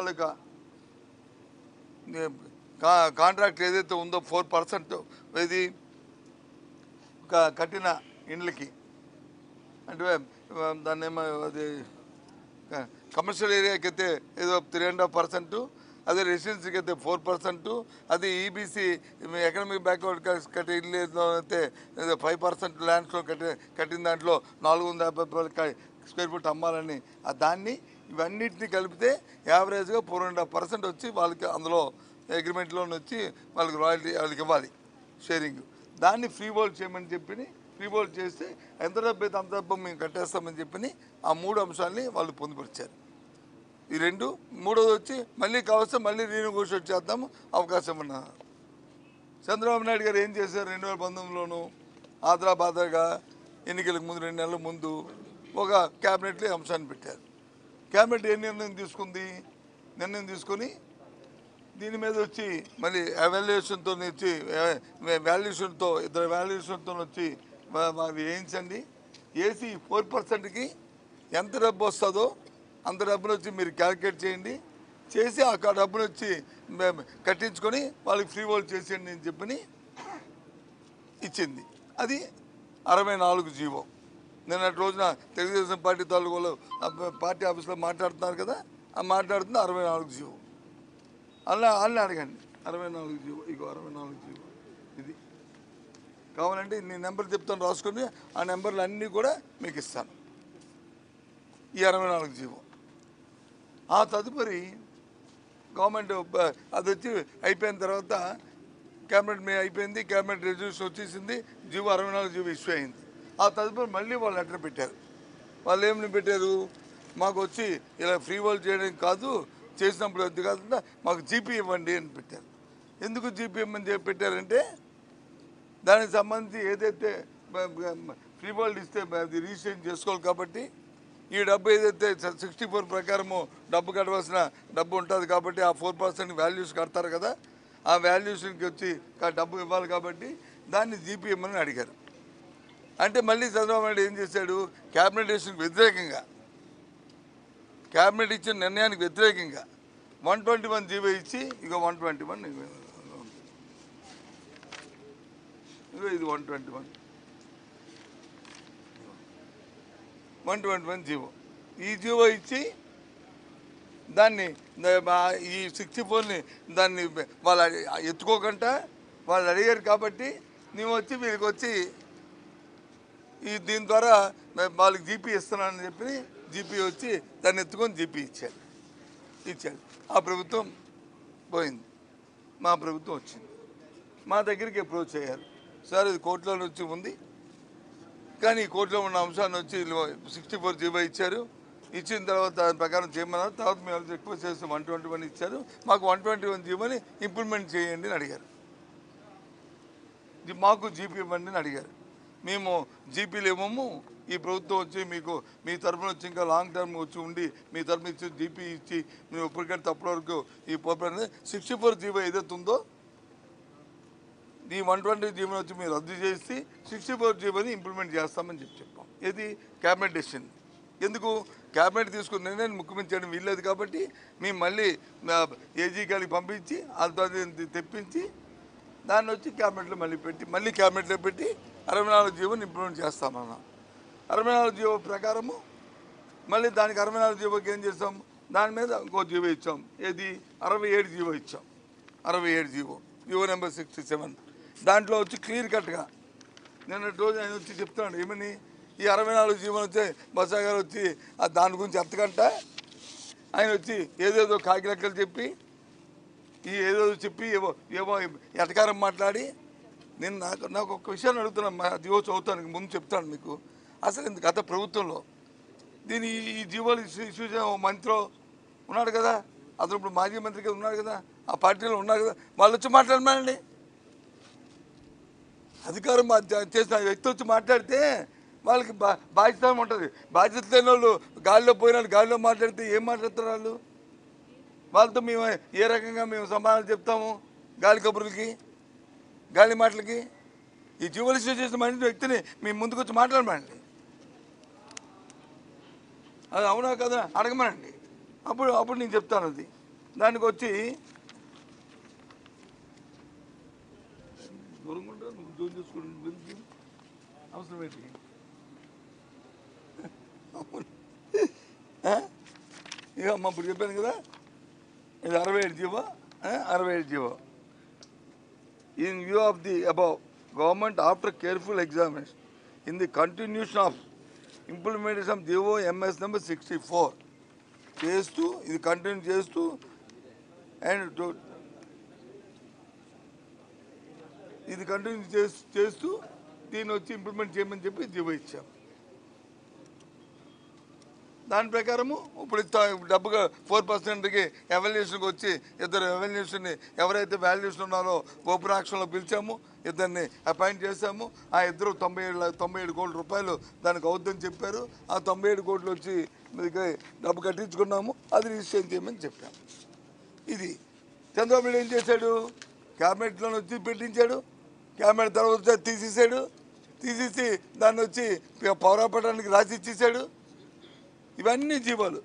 తాలూకా నే- కా కాంట్రాక్ట్ ఏదైతే ఉందో ఫోర్ పర్సెంట్ ఇది క- కట్టిన ఇండ్లకి అంటే ఆ, దాన్ని ఏమో అది క- కమర్షియల్ ఏరియాకి అయితే ఏదో త్రీ అండ్ హాఫ్ పర్సెంట్ అదే రెసిడెన్సీకి అయితే ఫోర్ పర్సెంట్ అది ఈబీసీ ఎకనామిక్ బ్యాక్వర్డ్ కట్టే ఇల్లు ఏదో అయితే ఏదో ఫైవ్ పర్సెంట్ ల్యాండ్స్లో కట్టి కట్టిన దాంట్లో నాలుగు వందల యాభై రూపాయలు స్క్వేర్ ఫీట్ అమ్మాలని ఆ దాన్ని ఇవన్నిటిని కలిపితే యావరేజ్గా ఫోర్ అండ్ హాఫ్ పర్సెంట్ వచ్చి వాళ్ళకి అందులో అగ్రిమెంట్లో వచ్చి వాళ్ళకి రాయల్టీ వాళ్ళకి ఇవ్వాలి షేరింగ్ దాన్ని ఫ్రీ హోల్డ్ చేయమని చెప్పి ఫ్రీ హోల్డ్ చేస్తే ఎంత డబ్బు అయితే అంత డబ్బు మేము కట్టేస్తామని చెప్పి ఆ మూడు అంశాలని వాళ్ళు పొందుపరిచారు ఈ రెండు మూడోది వచ్చి మళ్ళీ కావస్తే మళ్ళీ రీనెగోషియేట్ చేద్దాము అవకాశం ఉన్నారు చంద్రబాబు నాయుడు గారు ఏం చేశారు రెండు వేల పంతొమ్మిదిలోను ఆదరా బాదరగా ఎన్నికలకు ముందు రెండు నెలల ముందు ఒక క్యాబినెట్లో ఈ అంశాన్ని పెట్టారు క్యాబినెట్ ఏ నిర్ణయం తీసుకుంది నిర్ణయం తీసుకొని దీని మీద వచ్చి మళ్ళీ ఎవాల్యుయేషన్తో వచ్చి వాల్యుయేషన్తో ఇద్దరు వాల్యుయేషన్తో వచ్చి మా- మాకు వేయించండి ఏసీ ఫోర్ పర్సెంట్కి ఎంత డబ్బు వస్తుందో అంత డబ్బులు వచ్చి మీరు క్యాలిక్యులేట్ చేయండి చేసి ఆ క- డబ్బులు వచ్చి మేము కట్టించుకొని వాళ్ళకి ఫ్రీ హోల్డ్ చేసేయండి అని చెప్పని ఇచ్చింది అది అరవై నాలుగు జీవో నిన్నటి రోజున తెలుగుదేశం పార్టీ తాలూకాలో ఆ పార్టీ ఆఫీస్లో మాట్లాడుతున్నారు కదా ఆ మాట్లాడుతుంది అరవై నాలుగు జీవో అలా వాళ్ళని అడగండి అరవై నాలుగు జీవో ఇగో అరవై నాలుగు జీవో ఇది కావాలంటే నేను నెంబర్ చెప్తాను రాసుకొని ఆ నెంబర్లు అన్నీ కూడా మీకు ఇస్తాను ఈ అరవై నాలుగు జీవో ఆ తదుపరి గవర్నమెంట్ బ- అది వచ్చి అయిపోయిన తర్వాత క్యాబినెట్ మే అయిపోయింది క్యాబినెట్ రెజల్యూషన్ వచ్చేసింది జీవో అరవై నాలుగు జీవో ఇష్యూ అయింది ఆ తదుపరి మళ్ళీ వాళ్ళు లెటర్ పెట్టారు వాళ్ళు ఏమని పెట్టారు మాకు వచ్చి ఇలా ఫ్రీ వాల్ చేయడం కాదు చేసినప్పుడు అది కాకుండా మాకు జీపీ ఇవ్వండి అని పెట్టారు ఎందుకు జీపీ ఇవ్వమని చెప్పి పెట్టారంటే దానికి సంబంధించి ఏదైతే ఫ్రీ వరల్డ్ ఇస్తే అది రిజిస్ట్రేషన్ చేసుకోవాలి కాబట్టి ఈ డబ్బు ఏదైతే సిక్స్టీ ఫోర్ ప్రకారము డబ్బు కట్టవలసిన డబ్బు ఉంటుంది కాబట్టి ఆ ఫోర్ పర్సెంట్ వాల్యూస్ కడతారు కదా ఆ వాల్యూషన్కి వచ్చి కా- డబ్బు ఇవ్వాలి కాబట్టి దాన్ని జీపీ ఇవ్వమని అడిగారు అంటే మళ్ళీ చంద్రబాబు నాయుడు ఏం చేశాడు క్యాబినెట్ డెసిషన్కి వ్యతిరేకంగా క్యాబినెట్ ఇచ్చిన నిర్ణయానికి వ్యతిరేకంగా వన్ ట్వంటీ వన్ జీవో ఇచ్చి ఇక వన్ ట్వంటీ వన్ ఇదిగో ఇది one twenty one one twenty one GO ఈ జీవో ఇచ్చి దాన్ని ద- మా- ఈ సిక్స్టీ ఫోర్ని దాన్ని వాళ్ళు అడి- ఎత్తుకోకుండా వాళ్ళు అడిగారు కాబట్టి నేను వచ్చి వీరికి వచ్చి ఈ దీని ద్వారా మే- వాళ్ళకి జీపీ ఇస్తున్నానని చెప్పి జీపీ వచ్చి దాన్ని ఎత్తుకొని జీపీ ఇచ్చారు ఇచ్చారు ఆ ప్రభుత్వం పోయింది మా ప్రభుత్వం వచ్చింది మా దగ్గరికి అప్రోచ్ అయ్యారు సార్ ఇది కోర్టులో వచ్చి ఉంది కానీ ఈ కోర్టులో ఉన్న అంశాన్ని వచ్చి సిక్స్టీ ఫోర్ జీవో ఇచ్చారు ఇచ్చిన తర్వాత దాని ప్రకారం చేయమన్నారు తర్వాత మేము రిక్వెస్ట్ చేసి వన్ ట్వంటీ వన్ ఇచ్చారు మాకు వన్ ట్వంటీ వన్ జీవోని ఇంప్లిమెంట్ చేయండి అని అడిగారు ఇది మాకు జీపీ ఇవ్వండి అని అడిగారు మేము జీపీలు ఇవ్వము ఈ ప్రభుత్వం వచ్చి మీకు మీ తరఫున వచ్చి ఇంకా లాంగ్ టర్మ్ వచ్చి ఉండి మీ తరఫున ఇచ్చి జీపీ ఇచ్చి మేము ఇప్పటికంటే తప్పటి వరకు ఈ పోపర్ సిక్స్టీ ఫోర్ జీవో ఏదైతే ఉందో ఈ వన్ ట్వంటీ జీవోని వచ్చి మీరు రద్దు చేసి సిక్స్టీ ఫోర్ జీవోని ఇంప్లిమెంట్ చేస్తామని చెప్పి చెప్పాం ఇది క్యాబినెట్ డెసిషన్ ఎందుకు క్యాబినెట్ తీసుకున్న నిర్ణయం ముఖ్యమంత్రి చేయడం వీల్లేదు కాబట్టి మేము మళ్ళీ ఏజీ గారికి పంపించి అది తెప్పించి దాన్ని వచ్చి క్యాబినెట్లో మళ్ళీ పెట్టి మళ్ళీ క్యాబినెట్లో పెట్టి అరవై నాలుగు జీవోని ఇంప్లిమెంట్ చేస్తామన్నాం అరవై నాలుగు జీవో ప్రకారము మళ్ళీ దానికి అరవై నాలుగు జీవోకి ఏం చేస్తాం దాని మీద ఇంకో జీవో ఇచ్చాం ఏది అరవై ఏడు జీవో ఇచ్చాం అరవై ఏడు GO GO number sixty seven దాంట్లో వచ్చి క్లియర్ కట్గా నిన్న రోజు ఆయన వచ్చి చెప్తున్నాడు ఏమని ఈ అరవై నాలుగు జీవోలు వచ్చి బసా గారు వచ్చి ఆ దాని గురించి ఎత్తకంట ఆయన వచ్చి ఏదేదో కాకి లెక్కలు చెప్పి ఈ ఏదో చెప్పి ఏవో ఏవో ఎటకారం మాట్లాడి నేను నాకు నాకు ఒక విషయాన్ని అడుగుతున్నాను మా జీవో చదువుతాను ముందు చెప్తాను మీకు అసలు ఇంత గత ప్రభుత్వంలో దీని ఈ- ఈ జీవోలు ఇష్యూ ఇష్యూ చేసిన ఓ మంత్రిలో ఉన్నాడు కదా అతను ఇప్పుడు మాజీ మంత్రిగా ఉన్నాడు కదా ఆ పార్టీలో ఉన్నారు కదా వాళ్ళు వచ్చి మాట్లాడమానండి అధికారం మా- చే- చేసిన వ్యక్తి వచ్చి మాట్లాడితే వాళ్ళకి బా బాధ్యత ఉంటుంది బాధ్యత లేని వాళ్ళు గాలిలో పోయిన వాళ్ళు గాలిలో మాట్లాడితే ఏం మాట్లాడతారు వాళ్ళు వాళ్ళతో మేము ఏ రకంగా మేము సమాధానం చెప్తాము గాలి కబుర్లకి గాలి మాటలకి ఈ జీవోలు ఇష్యూ చేసిన మంచి వ్యక్తిని మేము ముందుకు వచ్చి మాట్లాడమండి అది అవునా కదా అడగమనండి అప్పుడు అప్పుడు నేను చెప్తాను అది దానికి వచ్చి దూరంగా ఉంటా, నువ్వు జోన్ చేసుకుని గురించి అవసరం ఏంటి అవును. ఆ? ఇక అమ్మ ఇప్పుడు చెప్పాను కదా ఇది అరవై ఏడు జీవో ఆ? అరవై ఏడు GO in view of the above government after careful examination in the continuation of implementation of GO MS number sixty four చేస్తూ ఇది కంటిన్యూ చేస్తూ అండ్ ఇది కంటిన్యూ చేస్తూ చేస్తూ దీన్ని వచ్చి ఇంప్లిమెంట్ చేయమని చెప్పి జీవో ఇచ్చాం దాని ప్రకారము ఇప్పుడు ఇస్తా- డబ్బుగా ఫోర్ పర్సెంట్కి ఎవాల్యుయేషన్కి వచ్చి ఇద్దరు ఎవాల్యుయేషన్ని ఎవరైతే వాల్యుయేషన్ ఉన్నారో ఓపెన్ ఆక్షన్లో పిలిచాము ఇద్దరిని అపాయింట్ చేశాము ఆ ఇద్దరు తొంభై ఏడు ల- తొంభై ఏడు కోట్ల రూపాయలు దానికి అవుద్దని చెప్పారు ఆ తొంభై ఏడు కోట్లు వచ్చి మీదకి డబ్బు కట్టించుకున్నాము అది రిజిస్ట్రేషన్ చేయమని చెప్పాము ఇది చంద్రబాబు నాయుడు ఏం చేశాడు క్యాబినెట్లో వచ్చి పెట్టించాడు క్యాబినెట్ తర్వాత వచ్చి తీసేసాడు తీసేసి దాన్ని వచ్చి పౌరాపటానికి రాసి ఇచ్చేసాడు ఇవన్నీ జీవాలు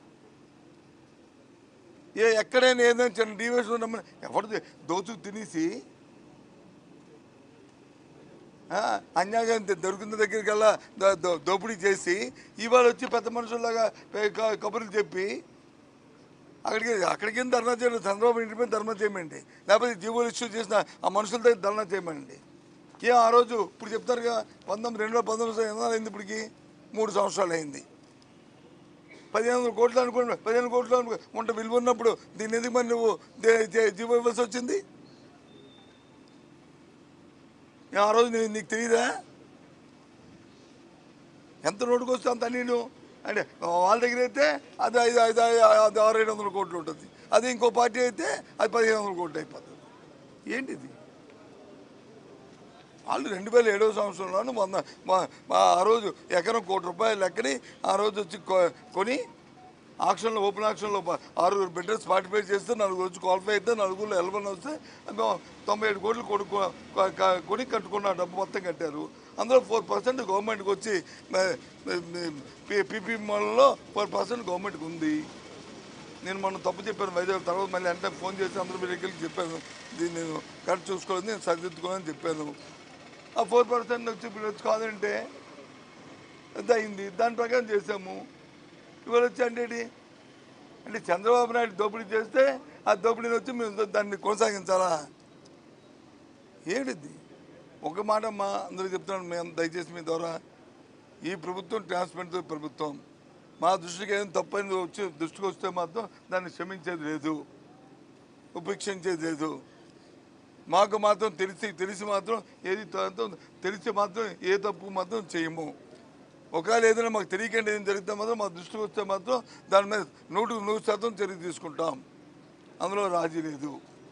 ఏ ఎక్కడైనా ఏదైనా చిన్న డీవేషన్ ఉన్నమని ఎవరిది దోచు తినేసి ఆ, అన్యాయం దొరికిన దగ్గరికల్లా దో- దో- దోపిడీ చేసి ఇవాళ వచ్చి పెద్ద మనుషుల్లాగా పే- క- కబుర్లు చెప్పి అక్కడికి అక్కడికి ఏం ధర్నా చేయండి చంద్రబాబు ఇంటి మీద ధర్నా చేయమండి లేకపోతే జీవోలు ఇష్యూ చేసిన ఆ మనుషుల దగ్గర ధర్నా చేయమండి ఏ ఆ రోజు ఇప్పుడు చెప్తారుగా పంతొమ్మిది రెండు వేల పంతొమ్మిది ఎన్నాళ్ళు అయింది ఇప్పటికి మూడు సంవత్సరాలు అయింది పదిహేను వందల కోట్లు అనుకోండి పదిహేను కోట్లు అనుకో ఉంట విలువ ఉన్నప్పుడు దీన్ని ఎందుకు మరి నువ్వు దే- దే- జీవో ఇవ్వాల్సి వచ్చింది ఏ ఆ రోజు నీ- నీకు తెలియదా ఎంత నోటుకు వస్తే అంత నేను అంటే వాళ్ళ దగ్గర అయితే అది ఐదు ఐదు అది ఆరు ఏడు వందల కోట్లు ఉంటుంది అది ఇంకో పార్టీ అయితే అది పదిహేను వందల కోట్లు అయిపోతుంది ఏంటిది వాళ్ళు రెండు వేల ఏడవ సంవత్సరంలోనూ మొన్న మా మా ఆ రోజు ఎకరం కోటి రూపాయలు లెక్కని ఆ రోజు వచ్చి కొ- కొని ఆక్షన్లో ఓపెన్ ఆక్షన్లో ప- ఆరుగురు బిడ్డర్స్ పార్టిసిపేట్ చేస్తే నలుగురు వచ్చి క్వాలిఫై అయితే నలుగురు ఎలవన్ వస్తే మేము తొంభై ఏడు కోట్లు కొనుక్కో క- క- కొని కట్టుకున్న డబ్బు మొత్తం కట్టారు అందులో ఫోర్ పర్సెంట్ గవర్నమెంట్కి వచ్చి పీపీ మోడల్లో ఫోర్ పర్సెంట్ గవర్నమెంట్కి ఉంది నేను మొన్న తప్పు చెప్పాను వైజాగ్ తర్వాత మళ్ళీ అంటే ఫోన్ చేసి అందరూ మీరు దగ్గరికి చెప్పాను దీన్ని నేను కరెక్ట్ చూసుకోలేదు నేను సరిదిద్దుకోవాలని చెప్పాను ఆ ఫోర్ పర్సెంట్ వచ్చి ఇప్పుడు వచ్చి కాదంటే ఎంత అయింది దాని ప్రకారం చేసాము ఇవాళ వచ్చి అంటే ఏంటి? అంటే చంద్రబాబు నాయుడు దోపిడీ చేస్తే ఆ దోపిడీని వచ్చి మేము దాన్ని కొనసాగించాలా ఏంటిది ఒక మాట మా అందరూ చెప్తున్నాను మేము దయచేసి మీ ద్వారా ఈ ప్రభుత్వం ట్రాన్స్పరెంట్ ప్రభుత్వం మా దృష్టికి ఏదైనా తప్పని వచ్చి దృష్టికి వస్తే మాత్రం దాన్ని క్షమించేది లేదు ఉపేక్షించేది లేదు మాకు మాత్రం తెలిసి తెలిసి మాత్రం ఏది త- తెలిసి మాత్రం ఏ తప్పు మాత్రం చేయము ఒకవేళ ఏదైనా మాకు తెలియకుండా ఏం జరిగితే మాత్రం మా దృష్టికి వస్తే మాత్రం దాని మీద నూటికి నూరు శాతం చర్య తీసుకుంటాం అందులో రాజీ లేదు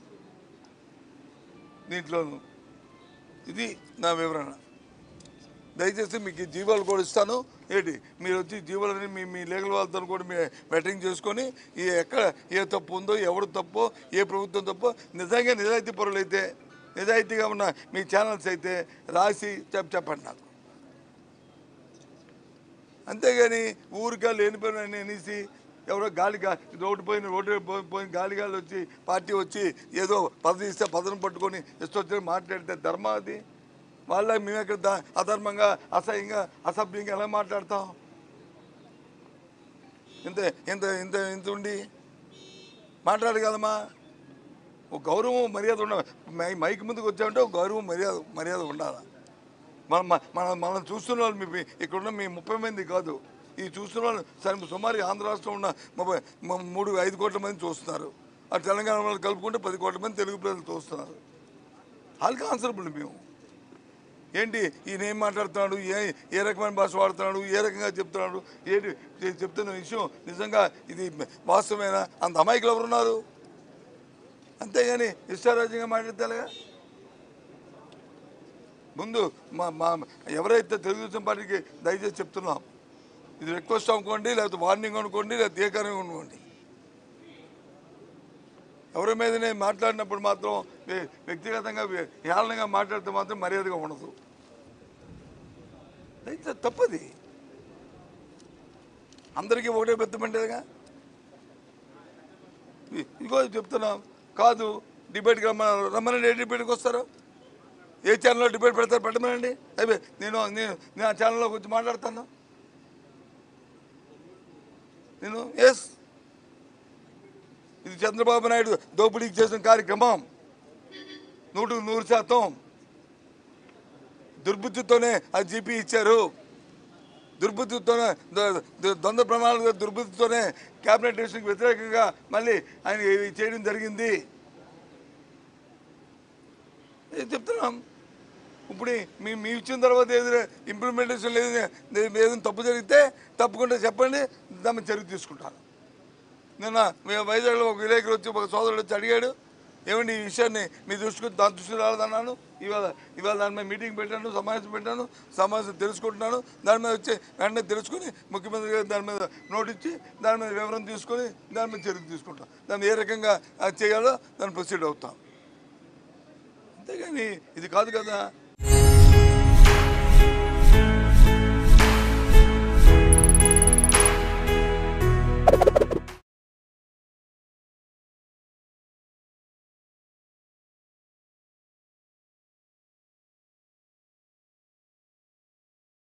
దీంట్లోనూ ఇది నా వివరణ దయచేసి మీకు ఈ జీవాలు కూడా ఇస్తాను ఏంటి మీరు వచ్చి జీవాలని మీ మీ లీగల్ వాళ్ళతో కూడా మీ వెటరింగ్ చేసుకొని ఈ ఎక్కడ ఏ తప్పు ఉందో ఎవడు తప్పో ఏ ప్రభుత్వం తప్పో నిజంగా నిజాయితీ పరులు అయితే నిజాయితీగా ఉన్న మీ ఛానల్స్ అయితే రాసి చెప్ చెప్పండి నాకు అంతేగాని ఊరికా లేనిపోయిన అనేసి ఎవరో గాలి గా రోడ్డు పోయిన రోడ్డు పో- పోయిన గాలి గాలి వచ్చి పార్టీ వచ్చి ఏదో పదవి ఇస్తే పదవిని పట్టుకొని ఇష్టొచ్చి మాట్లాడితే ధర్మం అది వాళ్ళ మేము ఎక్కడ దా- అధర్మంగా అసహ్యంగా అసభ్యంగా ఎలా మాట్లాడతాం ఇంత ఇంత ఇంత ఇంత ఉండి మాట్లాడగలమా ఒక గౌరవం మర్యాద ఉండాలి మై- మైక్ ముందుకు వచ్చామంటే ఒక గౌరవం మర్యాద మర్యాద ఉండాలి మనం మనం మనం చూస్తున్న వాళ్ళు మీ ఇక్కడ ఉన్న మీ ముప్పై మంది కాదు ఈ చూస్తున్న వాళ్ళు సరి- సుమారు ఆంధ్ర రాష్ట్రం ఉన్న ముప్పై మ- మూడు ఐదు కోట్ల మంది చూస్తున్నారు ఆ తెలంగాణ వాళ్ళు కలుపుకుంటే పది కోట్ల మంది తెలుగు ప్రజలు చూస్తున్నారు వాళ్ళకి ఆన్సరబుల్ మేము ఏంటి ఈయన ఏం మాట్లాడుతున్నాడు ఏ ఏ రకమైన భాష వాడుతున్నాడు ఏ రకంగా చెప్తున్నాడు ఏంటి చె- చెప్తున్న విషయం నిజంగా ఇది వాస్తవమేనా అంత అమాయకులు ఎవరున్నారు అంతేగాని ఇష్టారాజ్యంగా మాట్లాడతారుగా ముందు మా మా ఎవరైతే తెలుగుదేశం పార్టీకి దయచేసి చెప్తున్నాం ఇది రిక్వెస్ట్ అనుకోండి లేకపోతే వార్నింగ్ అనుకోండి లేకపోతే ఏ కారణం అనుకోండి ఎవరి మీదనే మాట్లాడినప్పుడు మాత్రం వ్య- వ్యక్తిగతంగా వ్య- హేళనగా మాట్లాడితే మాత్రం మర్యాదగా ఉండదు అయితే తప్పది అందరికీ ఒకటే బెత్తమంటేదిగా ఇ- ఇదిగో చెప్తున్నాం కాదు డిబేట్కి రమ్మన్నారు రమ్మనండి ఏ డిబేట్కి వస్తారు ఏ ఛానల్లో డిబేట్ పెడతారు పెట్టమనండి అయిపోయి నేను నేను నేను ఆ ఛానల్లో కొంచెం మాట్లాడతాను నేను ఎస్ ఇది చంద్రబాబు నాయుడు దోపిడీకి చేసిన కార్యక్రమం నూటికి నూరు శాతం దుర్బుద్ధితోనే అది జీపీ ఇచ్చారు దుర్బుద్ధితోనే ద- ద- ద్వంద్వ ప్రమాణాలు దుర్బుద్ధితోనే క్యాబినెట్ డిసిషన్కి వ్యతిరేకంగా మళ్ళీ ఆయన ఇవి చేయడం జరిగింది ఏం చెప్తున్నాం ఇప్పుడు మీ మీ ఇచ్చిన తర్వాత ఏదైనా ఇంప్లిమెంటేషన్ లేదు ఏదైనా తప్పు జరిగితే తప్పకుండా చెప్పండి దాన్ని చర్య తీసుకుంటాను నిన్న మేము వైజాగ్లో ఒక విలేకరు వచ్చి ఒక సోదరుడు వచ్చి అడిగాడు ఏమండి ఈ విషయాన్ని మీ దృష్టికి దాని దృష్టికి రాలేదన్నాను ఇవాళ ఇవాళ దాని మీద మీటింగ్ పెట్టాను సమావేశం పెట్టాను సమావేశం తెలుసుకుంటున్నాను దాని మీద వచ్చి వెంటనే తెలుసుకుని ముఖ్యమంత్రి గారు దాని మీద నోట్ ఇచ్చి దాని మీద వివరం తీసుకొని దాని మీద చర్య తీసుకుంటాం దాన్ని ఏ రకంగా అది చేయాలో దాన్ని ప్రొసీడ్ అవుతాం అంతేగాని ఇది కాదు కదా